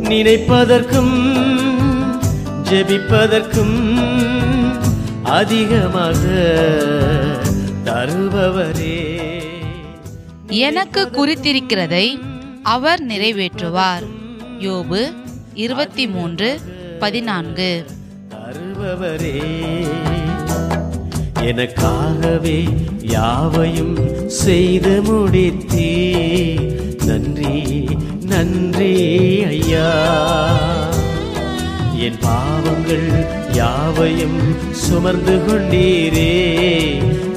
நினைப்பதற்கும் ஜெபிப்பதற்கும் அதிகமாக தருபவரே எனக்கு குறித்திருக்கிறதை அவர் நிறைவேற்றுவார் யோபு இருபத்தி மூன்று பதினான்கு தருபவரே எனக்காகவே யாவையும் செய்து முடித்தே நன்றி நன்றி ஐயா என் பாவங்கள் யாவையும் சுமர்ந்து கொண்டீரே